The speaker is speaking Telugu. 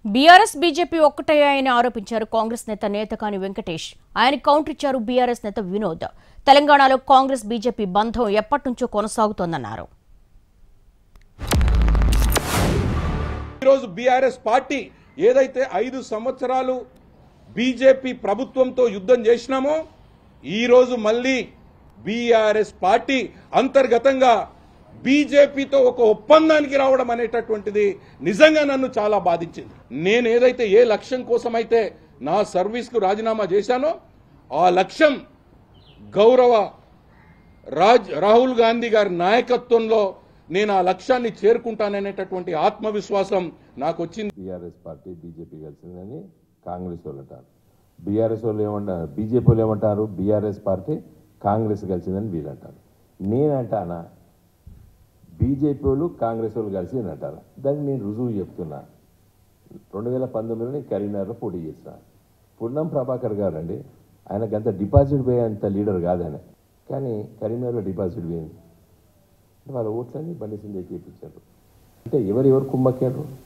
బీఆర్ఎస్ బీజేపీ ఒక్కటయ్యాయని ఆరోపించారు కాంగ్రెస్ నేత నేతకాని వెంకటేష్ ఆయన కౌంటర్ ఇచ్చారు బీఆర్ఎస్ నేత వినోద్ తెలంగాణలో కాంగ్రెస్ బీజేపీ బంధం ఎప్పటి నుంచో కొనసాగుతోందన్నారు ఈరోజు బీఆర్ఎస్ పార్టీ ఏదైతే ఐదు సంవత్సరాలు బీజేపీ ప్రభుత్వంతో యుద్ధం చేసినామో ఈరోజు మళ్ళీ బీఆర్ఎస్ పార్టీ అంతర్గతంగా బీజేపీతో ఒక ఒప్పందానికి రావడం అనేటటువంటిది నిజంగా నన్ను చాలా బాధించింది నేను ఏదైతే ఏ లక్ష్యం కోసమైతే నా సర్వీస్కు రాజీనామా చేశానో ఆ లక్ష్యం గౌరవ రాజ్ రాహుల్ గాంధీ గారి నాయకత్వంలో నేను ఆ లక్ష్యాన్ని చేరుకుంటాననేటటువంటి ఆత్మవిశ్వాసం నాకు వచ్చింది బీఆర్ఎస్ పార్టీ బీజేపీ కలిసిందని కాంగ్రెస్ వాళ్ళు అంటారు బీఆర్ఎస్ వాళ్ళు ఏమంటారు బీజేపీ వాళ్ళు ఏమంటారు బీఆర్ఎస్ పార్టీ కాంగ్రెస్ కలిసిందని వీళ్ళు అంటారు నేనంటానా బీజేపీ వాళ్ళు కాంగ్రెస్ వాళ్ళు కలిసి అని అంటారు దానికి నేను రుజువు చెప్తున్నా రెండు వేల పంతొమ్మిదిలో నేను కరీంనగర్లో పోటీ చేసిన పున్నం ప్రభాకర్ గారు అండి ఆయనకు అంత డిపాజిట్ పోయేంత లీడర్ కాదు ఆయన కానీ కరీంనగర్లో డిపాజిట్ పోయింది వాళ్ళ ఓట్లన్నీ బండి సంజయ్ చేయించారు అంటే ఎవరెవరు కుమ్మక్కారు